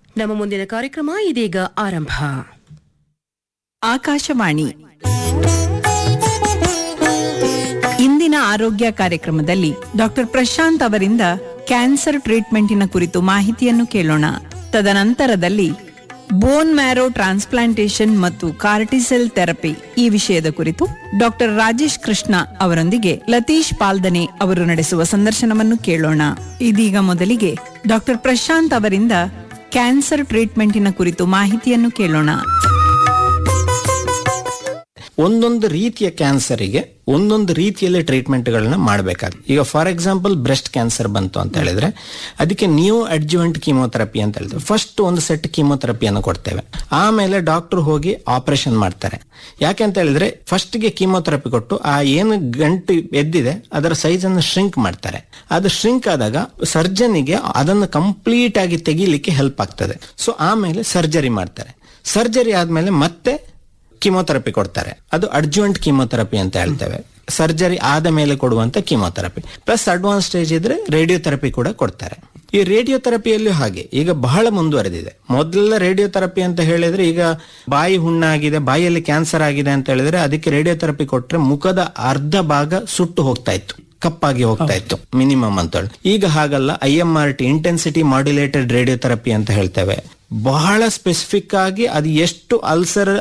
ನಮ್ಮ ಮುಂದಿನ ಕಾರ್ಯಕ್ರಮ ಇದೀಗ ಆರಂಭ ಆಕಾಶವಾಣಿ ಇಂದಿನ ಆರೋಗ್ಯ ಕಾರ್ಯಕ್ರಮದಲ್ಲಿ ಡಾಕ್ಟರ್ ಪ್ರಶಾಂತ್ ಅವರಿಂದ ಕ್ಯಾನ್ಸರ್ ಟ್ರೀಟ್ಮೆಂಟಿನ ಕುರಿತು ಮಾಹಿತಿಯನ್ನು ಕೇಳೋಣ ತದನಂತರದಲ್ಲಿ ಬೋನ್ ಮ್ಯಾರೋ ಟ್ರಾನ್ಸ್ಪ್ಲಾಂಟೇಶನ್ ಮತ್ತು ಕಾರ್ಟಿಸೆಲ್ ಥೆರಪಿ ಈ ವಿಷಯದ ಕುರಿತು ಡಾಕ್ಟರ್ ರಾಜೇಶ್ ಕೃಷ್ಣ ಅವರೊಂದಿಗೆ ಲತೀಶ್ ಪಾಲ್ದನೆ ಅವರು ನಡೆಸುವ ಸಂದರ್ಶನವನ್ನು ಕೇಳೋಣ ಇದೀಗ ಮೊದಲಿಗೆ ಡಾಕ್ಟರ್ ಪ್ರಶಾಂತ್ ಅವರಿಂದ ಕ್ಯಾನ್ಸರ್ ಟ್ರೀಟ್ಮೆಂಟಿನ ಕುರಿತು ಮಾಹಿತಿಯನ್ನು ಕೇಳೋಣ ಒಂದೊಂದು ರೀತಿಯ ಕ್ಯಾನ್ಸರಿಗೆ ಒಂದೊಂದು ರೀತಿಯಲ್ಲಿ ಟ್ರೀಟ್ಮೆಂಟ್ಗಳನ್ನ ಮಾಡಬೇಕಾಗುತ್ತೆ ಈಗ ಫಾರ್ ಎಕ್ಸಾಂಪಲ್ ಬ್ರೆಸ್ಟ್ ಕ್ಯಾನ್ಸರ್ ಬಂತು ಅಂತ ಹೇಳಿದ್ರೆ ಅದಕ್ಕೆ ನ್ಯೂ ಅಡ್ಜುವೆಂಟ್ ಕೀಮೋಥೆರಪಿ ಅಂತ ಹೇಳಿದ್ರೆ ಫಸ್ಟ್ ಒಂದು ಸೆಟ್ ಕೀಮೋಥೆರಪಿಯನ್ನು ಕೊಡ್ತೇವೆ ಆಮೇಲೆ ಡಾಕ್ಟರ್ ಹೋಗಿ ಆಪರೇಷನ್ ಮಾಡ್ತಾರೆ ಯಾಕೆ ಅಂತ ಹೇಳಿದ್ರೆ ಫಸ್ಟ್ ಗೆ ಕೀಮೋಥೆರಪಿ ಕೊಟ್ಟು ಆ ಏನು ಗಂಟು ಎದ್ದಿದೆ ಅದರ ಸೈಜ್ ಅನ್ನು ಶ್ರಿಂಕ್ ಮಾಡ್ತಾರೆ ಅದು ಶ್ರಿಂಕ್ ಆದಾಗ ಸರ್ಜನಿಗೆ ಅದನ್ನು ಕಂಪ್ಲೀಟ್ ಆಗಿ ತೆಗಿಲಿಕ್ಕೆ ಹೆಲ್ಪ್ ಆಗ್ತದೆ ಸೊ ಆಮೇಲೆ ಸರ್ಜರಿ ಮಾಡ್ತಾರೆ ಸರ್ಜರಿ ಆದ್ಮೇಲೆ ಮತ್ತೆ ಕಿಮೋಥೆರಪಿ ಕೊಡ್ತಾರೆ ಅದು ಅಡ್ಜುವೆಂಟ್ ಕಿಮೋಥೆರಪಿ ಅಂತ ಹೇಳ್ತೇವೆ ಸರ್ಜರಿ ಆದ ಮೇಲೆ ಕೊಡುವಂತ ಕಿಮೋಥೆರಪಿ ಪ್ಲಸ್ ಅಡ್ವಾನ್ಸ್ ಸ್ಟೇಜ್ ಇದ್ರೆ ರೇಡಿಯೋಥೆರಪಿ ಕೂಡ ಕೊಡ್ತಾರೆ ಈ ರೇಡಿಯೋಥೆರಪಿಯಲ್ಲೂ ಹಾಗೆ ಈಗ ಬಹಳ ಮುಂದುವರೆದಿದೆ ಮೊದಲ ರೇಡಿಯೋಥೆರಪಿ ಅಂತ ಹೇಳಿದ್ರೆ ಈಗ ಬಾಯಿ ಹುಣ್ಣಾಗಿದೆ ಬಾಯಿಯಲ್ಲಿ ಕ್ಯಾನ್ಸರ್ ಆಗಿದೆ ಅಂತ ಹೇಳಿದ್ರೆ ಅದಕ್ಕೆ ರೇಡಿಯೋಥೆರಪಿ ಕೊಟ್ರೆ ಮುಖದ ಅರ್ಧ ಭಾಗ ಸುಟ್ಟು ಹೋಗ್ತಾ ಇತ್ತು ಕಪ್ಪಾಗಿ ಹೋಗ್ತಾ ಇತ್ತು ಮಿನಿಮಮ್ ಅಂತ ಹೇಳಿ ಈಗ ಹಾಗಲ್ಲ I M R T intensity modulated radiotherapy ಅಂತ ಹೇಳ್ತೇವೆ ಬಹಳ ಸ್ಪೆಸಿಫಿಕ್ ಆಗಿ ಅದು ಎಷ್ಟು ಅಲ್ಸರ್